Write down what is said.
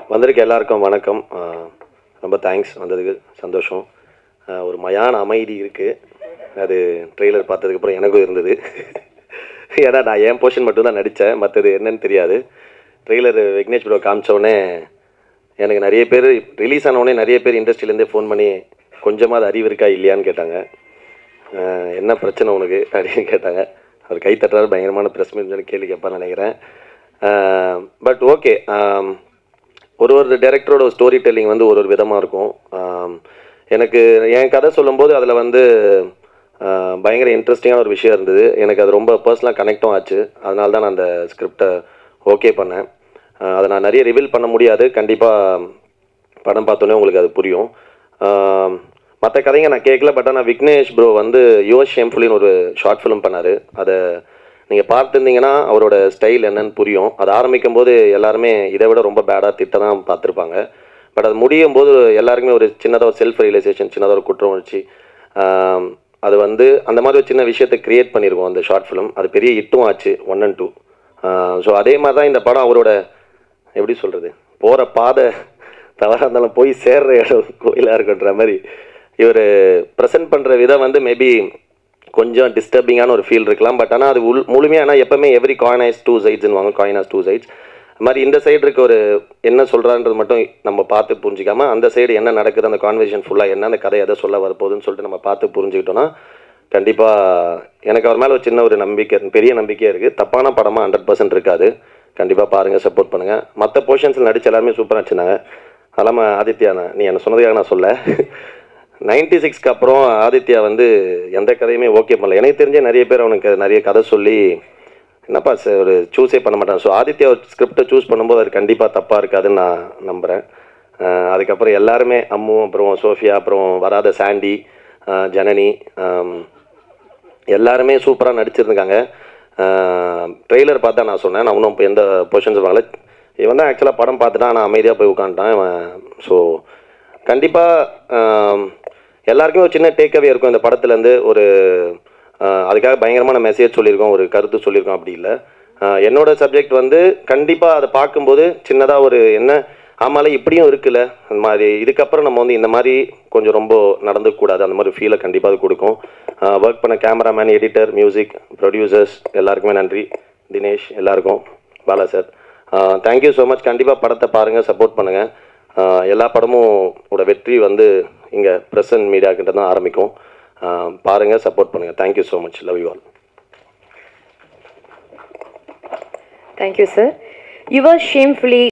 வந்திருக்க எல்லாருக்கும் வணக்கம் ஆஹ் ரொம்ப தேங்க்ஸ் வந்ததுக்கு சந்தோஷம் ஆஹ் ஒரு மயான அமைதி இருக்குது அது ட்ரெய்லர் பார்த்ததுக்கப்புறம் எனக்கும் இருந்தது ஏன்னா நான் என் போர்ஷன் மட்டும் தான் நடித்தேன் மற்றது என்னன்னு தெரியாது ட்ரெய்லர் விக்னேஷ் ப்ரோ காமிச்சோடனே எனக்கு நிறைய பேர் ரிலீஸ் ஆனவுடனே நிறைய பேர் இண்டஸ்ட்ரியிலேருந்தே ஃபோன் பண்ணி கொஞ்சமாவது அறிவு இருக்கா இல்லையான்னு கேட்டாங்க ஆஹ் என்ன பிரச்சனை உனக்கு அப்படின்னு கேட்டாங்க அவர் கை தட்டுறாரு பயங்கரமான ப்ரெஸ் மீட் கேள்வி கேட்பான்னு நினைக்கிறேன் பட் ஓகே ஒரு ஒரு டேரக்டரோட ஸ்டோரி டெல்லிங் வந்து ஒரு ஒரு விதமாக இருக்கும் ஆம், எனக்கு என் கதை சொல்லும்போது அதில் வந்து ஆஹ், பயங்கர இன்ட்ரெஸ்டிங்கான ஒரு விஷயம் இருந்தது எனக்கு அது ரொம்ப பர்சனலாக கனெக்டும் ஆச்சு அதனால தான் நான் அந்த ஸ்கிரிப்டை ஓகே பண்ணேன் ஆஹ், அதை நான் நிறைய ரிவீல் பண்ண முடியாது கண்டிப்பாக படம் பார்த்தோன்னே உங்களுக்கு அது புரியும் மற்ற கதைங்க நான் கேட்கல பட் ஆனால் விக்னேஷ் ப்ரோ வந்து யுவர் ஷேம்ஃபுல்லின்னு ஒரு ஷார்ட் ஃபிலிம் பண்ணார் அதை நீங்கள் பார்த்துருந்தீங்கன்னா அவரோட ஸ்டைல் என்னன்னு புரியும் அது ஆரம்பிக்கும் போது எல்லாருமே இதை விட ரொம்ப பேடாக திட்ட தான் பார்த்துருப்பாங்க பட் அது முடியும் போது எல்லாருக்குமே ஒரு சின்னதாக ஒரு செல்ஃப் ரியலைசேஷன் சின்னதாக ஒரு குற்றம் உணர்ச்சி ஆம், அது வந்து அந்த மாதிரி ஒரு சின்ன விஷயத்தை கிரியேட் பண்ணியிருக்கோம் அந்த ஷார்ட் ஃபிலிம் அது பெரிய ஹிட்டும் ஆச்சு ஒன் அண்ட் டூ ஸோ அதே மாதிரி தான் இந்த படம் அவரோட எப்படி சொல்கிறது போகிற பாதை தவறாக இருந்தாலும் போய் சேர்ற இடம் கோயிலாக இருக்குன்ற மாதிரி இவர் ப்ரெசென்ட் பண்ணுற விதம் வந்து மேபி கொஞ்சம் டிஸ்டர்பிங்கான ஒரு ஃபீல் இருக்கலாம் பட் ஆனால் அது உள் முழுமையாக ஆனால் எப்பவுமே எவ்ரி காயின் ஹைஸ் டூ சைட்ஸ்னு வாங்க காயின் ஹாஸ் டூ சைட்ஸ் அது மாதிரி இந்த சைடு இருக்க ஒரு என்ன சொல்கிறான்றது மட்டும் நம்ம பார்த்து புரிஞ்சிக்காம அந்த சைடு என்ன நடக்குது அந்த கான்வர்சேஷன் ஃபுல்லாக என்ன அந்த கதை எதை சொல்ல வரப்போகுதுன்னு சொல்லிட்டு நம்ம பார்த்து புரிஞ்சுக்கிட்டோம்னா கண்டிப்பாக எனக்கு அவர் மேலே ஒரு சின்ன ஒரு நம்பிக்கை பெரிய நம்பிக்கையாக இருக்குது தப்பான படமாக ஹண்ட்ரட் பர்சன்ட் இருக்காது கண்டிப்பாக பாருங்கள் சப்போர்ட் பண்ணுங்கள் மற்ற போர்ஷன்ஸில் நடிச்ச எல்லாருமே சூப்பராக நடிச்சிருந்தாங்க அதெல்லாம் ஆதித்யா நான் நீ என்ன சொன்னதுக்காக நான் சொல்ல நைன்டி சிக்ஸ்க்கு அப்புறம் ஆதித்யா வந்து எந்த கதையுமே ஓகே பண்ணல எனக்கு தெரிஞ்ச நிறைய பேர் அவனுக்கு நிறைய கதை சொல்லி என்னப்பா சார் ஒரு சூஸே பண்ண மாட்டான் ஸோ ஆதித்யா ஒரு ஸ்கிரிப்டை சூஸ் பண்ணும்போது அது கண்டிப்பாக தப்பாக இருக்காதுன்னு நான் நம்புகிறேன் அதுக்கப்புறம் எல்லாருமே அம்மு அப்புறம் சோஃபியா அப்புறம் வராத சாண்டி ஆஹ் ஜனனி ஆம், எல்லாருமே சூப்பராக நடிச்சிருந்தாங்க ட்ரெய்லர் பார்த்தா நான் சொன்னேன் நான் இன்னும் இப்போ எந்த பொசிஷன்ஸ் வாங்கல இவன் தான் ஆக்சுவலாக படம் பார்த்துட்டான் நான் அமைதியாக போய் உட்காந்துட்டான் இவன் ஸோ கண்டிப்பாக எல்லாருக்குமே ஒரு சின்ன டேக்அவே இருக்கும் இந்த படத்துலேருந்து ஒரு ஆஹ், அதுக்காக பயங்கரமான மெசேஜ் சொல்லியிருக்கோம் ஒரு கருத்து சொல்லியிருக்கோம் அப்படி இல்லை ஆஹ், என்னோட சப்ஜெக்ட் வந்து கண்டிப்பாக அதை பார்க்கும்போது சின்னதாக ஒரு என்ன ஆமால இப்படியும் இருக்குல்ல அந்த மாதிரி இதுக்கப்புறம் நம்ம வந்து இந்த மாதிரி கொஞ்சம் ரொம்ப நடந்துக்கூடாது அந்த மாதிரி ஃபீலை கண்டிப்பாக அது கொடுக்கும் ஒர்க் பண்ண கேமராமேன் எடிட்டர் மியூசிக் ப்ரொடியூசர்ஸ் எல்லாருக்குமே நன்றி தினேஷ் எல்லாருக்கும் Bala sir thank you so much கண்டிப்பாக படத்தை பாருங்கள் சப்போர்ட் பண்ணுங்கள் எல்லா படமும் ஓட வெற்றி வந்து இங்கே ப்ரெசன்ட் மீடியா கிட்ட தான் ஆரம்பிக்கும் பாருங்கள் சப்போர்ட் பண்ணுங்கள் thank you so much love you all Thank you, sir. You were shamefully